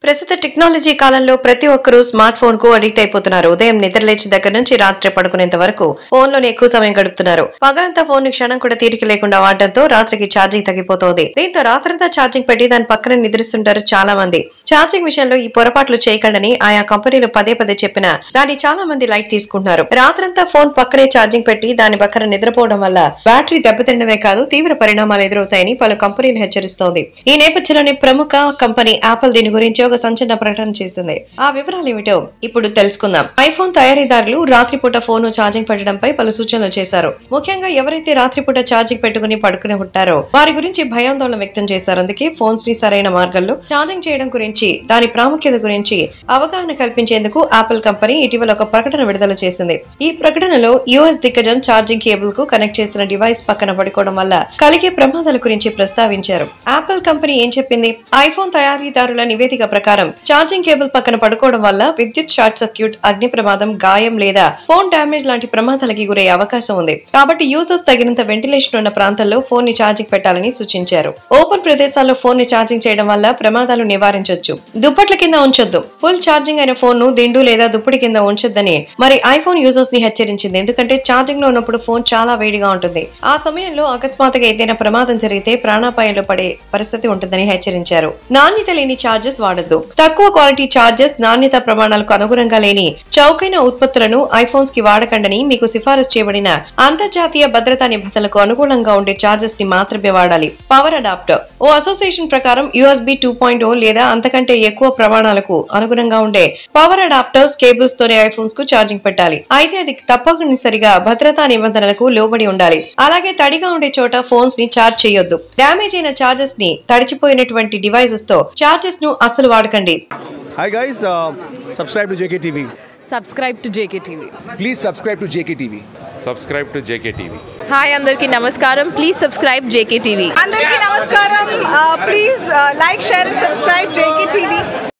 ప్రస్తుత టెక్నాలజీ కాలంలో ప్రతి ఒక్కరూ స్మార్ట్ ఫోన్ కు అడిక్ట్ అయిపోతున్నారు ఉదయం నిద్రలేచిన దగ్గర నుంచి రాత్రి పడుకునేంత వరకు ఫోన్ లోనే ఎక్కువ సమయం గడుపుతున్నారు పగలంతా ఫోన్ ని క్షణం కూడా తీరిక లేకుండా వాడడంతో రాత్రికి ఛార్జింగ్ తగ్గిపోతోంది దీంతో రాత్రంతా ఛార్జింగ్ పెట్టి దాని పక్కన నిద్రిస్తుంటారు చాలా మంది ఛార్జింగ్ విషయంలో ఈ పొరపాట్లు చేయకండని ఆయా కంపెనీలు పదే పదే చెప్పినా దాన్ని చాలా మంది లైట్ తీసుకుంటున్నారు రాత్రంతా ఫోన్ పక్కనే ఛార్జింగ్ పెట్టి దాని పక్కన నిద్రపోవడం వల్ల బ్యాటరీ దెబ్బతిండమే కాదు తీవ్ర పరిణామాలు ఎదురవుతాయని పలు కంపెనీలు హెచ్చరిస్తోంది ఈ నేపథ్యంలోనే ప్రముఖ కంపెనీ యాపిల్ దీని గురించి ఒక సంచలన ప్రకటన చేసింది ఆ వివరాలు ఏమిటో ఇప్పుడు తెలుసుకుందాం ఐఫోన్ తయారీదారులు రాత్రిపూట ఫోన్ ఛార్జింగ్ పెట్టడంపై పలు సూచనలు చేశారు ముఖ్యంగా ఎవరైతే రాత్రిపూట ఛార్జింగ్ పెట్టుకుని పడుకుని ఉంటారో వారి గురించి భయాందోళన వ్యక్తం చేశారు అందుకే ఫోన్స్ ని సరైన మార్గంలో ఛార్జింగ్ చేయడం గురించి దాని ప్రాముఖ్యత గురించి అవగాహన కల్పించేందుకు యాపిల్ కంపెనీ ఇటీవల ఒక ప్రకటన విడుదల చేసింది ఈ ప్రకటనలో యుఎస్ దిగ్గజం ఛార్జింగ్ కేబుల్ కు కనెక్ట్ చేసిన డివైస్ పక్కన పడుకోవడం వల్ల కలిగే ప్రమాదాల గురించి ప్రస్తావించారు యాపిల్ కంపెనీ ఏం చెప్పింది ఐఫోన్ తయారీదారుల నివేదిక ప్రకారం ఛార్జింగ్ కేబుల్ పక్కన పడుకోవడం వల్ల విద్యుత్ షార్ట్ సర్క్యూట్ అగ్ని ప్రమాదం గాయం లేదా ఫోన్ డ్యామేజ్ లాంటి ప్రమాదాలకి గురయ్యే అవకాశం ఉంది కాబట్టి యూజర్స్ తగినంత వెంటిలేషన్ ఉన్న ప్రాంతాల్లో ఫోన్ ని ఛార్జింగ్ పెట్టాలని సూచించారు ఓపెన్ ప్రదేశాల్లో ఫోన్ ని ఛార్జింగ్ చేయడం వల్ల ప్రమాదాలు నివారించవచ్చు దుప్పట్ల కింద ఉంచొద్దు ఫుల్ ఛార్జింగ్ అయిన ఫోన్ ను దిండు లేదా దుప్పటి కింద ఉంచొద్దని మరి ఐఫోన్ యూజర్స్ ని హెచ్చరించింది ఎందుకంటే ఛార్జింగ్ లో ఉన్నప్పుడు ఫోన్ చాలా వేడిగా ఉంటుంది ఆ సమయంలో అకస్మాత్తుగా ఏదైనా ప్రమాదం జరిగితే ప్రాణాపాయంలో పడే పరిస్థితి ఉంటుందని హెచ్చరించారు నాణ్యత లేని ఛార్జెస్ వాడొద్దు తక్కువ క్వాలిటీ ఛార్జెస్ నాణ్యత ప్రమాణాలకు అనుగుణంగా లేని చౌకైన ఉత్పత్తులను ఐఫోన్స్ కి వాడకండని మీకు సిఫారసు చేయబడిన అంతర్జాతీయ భద్రతా నిబంధనలకు అనుగుణంగా ఉండే ఛార్జెస్ ని మాత్రమే వాడాలి పవర్ అడాప్టర్ ఓ అసోసియేషన్ ప్రకారం యూఎస్బి టూ పాయింట్ లేదా అంతకంటే ఎక్కువ ప్రమాణాలకు అనుగుణంగా ఉండే పవర్ అడాప్టర్స్ కేబుల్స్ తోనే ఐఫోన్స్ కు ఛార్జింగ్ పెట్టాలి అయితే అది తప్పనిసరిగా భద్రతా నిబంధనలకు లోబడి ఉండాలి అలాగే తడిగా ఉండే చోట ఫోన్స్ ని ఛార్జ్ చేయొద్దు డ్యామేజ్ అయిన ఛార్జెస్ ని తడిచిపోయినటువంటి డివైసెస్ తో ఛార్జెస్ ను అస్సలు వాడకండి Hi guys, uh, subscribe to JKTV. Subscribe to JKTV Please subscribe to JKTV. subscribe to JKTV. Hi అందరికీ నమస్కారం ప్లీజ్ సబ్స్క్రైబ్ జేకే టీవీ అందరికీ నమస్కారం please like share and subscribe JK TV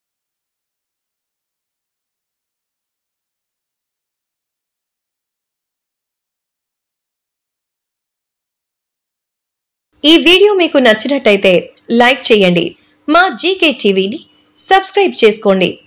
ఈ వీడియో మీకు నచ్చినట్టయితే లైక్ చేయండి మా జీకే టీవీని సబ్స్క్రైబ్ చేసుకోండి